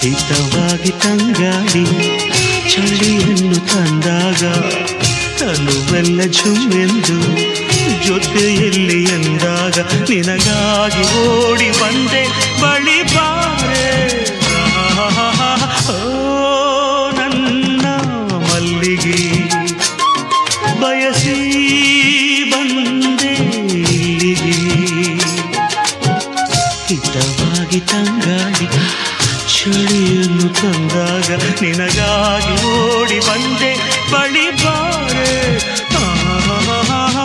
ಹಿತವಾಗಿ ತಂಗಾಡಿ ಚಳಿಯನ್ನು ತಂದಾಗ ತನುವೆಲ್ಲ ಜುಮ್ಮೆಂದು ಜೊತೆಯಲ್ಲಿ ಎಂದಾಗ ನಿನಗಾಗಿ ಓಡಿ ಬಂದೆ ಬಳಿ ಬಾರೆ ಓ ನನ್ನ ಮಲ್ಲಿಗೆ ಬಯಸಿ ಬಂದೆ ಇಲ್ಲಿಗೆ ಹಿತವಾಗಿ ತಂಗಾಡಿ ಚಳಿಯನ್ನು ತಂದಾಗ ನಿನಗಾಗಿ ಓಡಿ ಬಂದೆ ಬಳಿ ಬಾರೆ ಆ,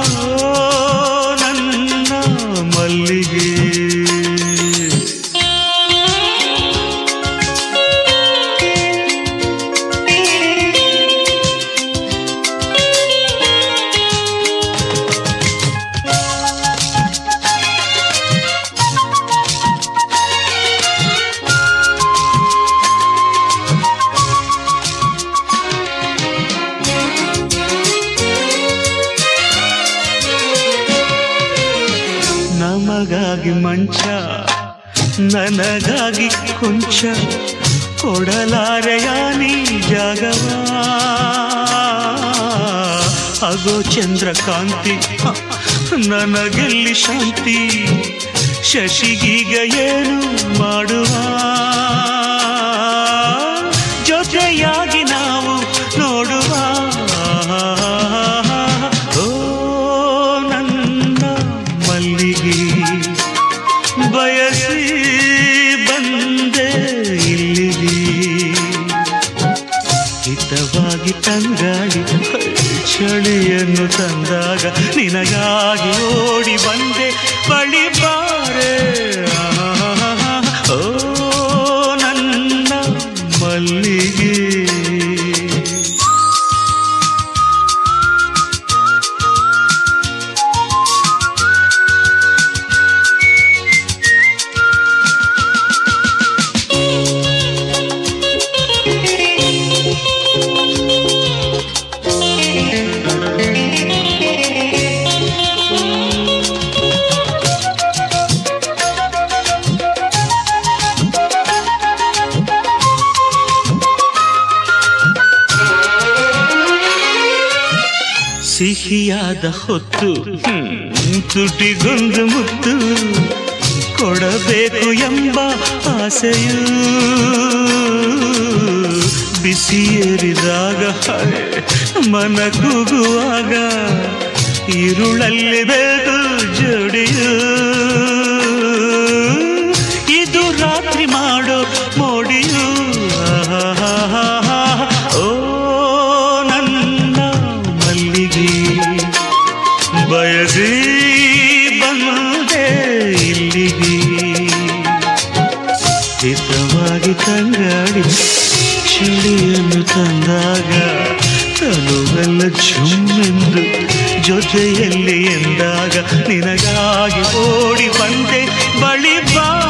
ನನ್ನ ಮಲ್ಲಿಗೆ ನಮಗಾಗಿ ಮಂಚ ನನಗಾಗಿ ಕೊಂಚ ಕೊಡಲಾರೆಯ ನೀ ಜಾಗವ ಅಗೋ ಚಂದ್ರಕಾಂತಿ ಹ, ನನಗೆಲ್ಲಿ ಶಾಂತಿ ಶಶಿಗೀಗ ಏನು ಮಾಡುವ ಜೊತೆಯಾಗಿ ನಾವು ನೋಡುವ ಓ ನನ್ನ ಮಲ್ಲಿಗೆ ಬಯಸಿ ಬಂದೆ ಇಲ್ಲಿಗೆ ಹಿತವಾಗಿ ತಂಗಾಡಿ ಚಳಿಯನ್ನು ತಂದಾಗ ನಿನಗಾಗಿ ಓಡಿ ಬಂದೆ ಬಳಿ ಬಾರೆ ಓ ನನ್ನ ಮಲ್ಲಿಗೆ ಸಿಹಿಯಾದ ಹೊತ್ತು ಹ್ಮ್, ತುಟಿಗೊಂದು ಮುತ್ತು ಕೊಡಬೇಕು ಎಂಬ ಆಸೆಯು ಬಿಸಿಯೇರಿದಾಗ ಹಳೆ ಮನ ಕೂಗುವಾಗ ಇರುಳಲ್ಲಿ ಬೇಕು ಜೋಡಿಯು ಇದು ರಾತ್ರಿ ಮಾಡೋ ಮೋಡಿಯು ಆಹಾಹಾಹಾ. ಓ ನನ್ನ ಮಲ್ಲಿಗೆ ಬಯಸಿ ಬಂದೆ ಇಲ್ಲಿಗೆ ಹಿತವಾಗಿ ತಂಗಾಡಿ ಚಳಿಯನ್ನು ತಂದಾಗ ತನುವೆಲ್ಲ ಜುಮ್ಮೆಂದು ಜೊತೆಯಲ್ಲಿ ಎಂದಾಗ ನಿನಗಾಗಿ ಓಡಿ ಬಂದೆ ಬಳಿ ಬಾ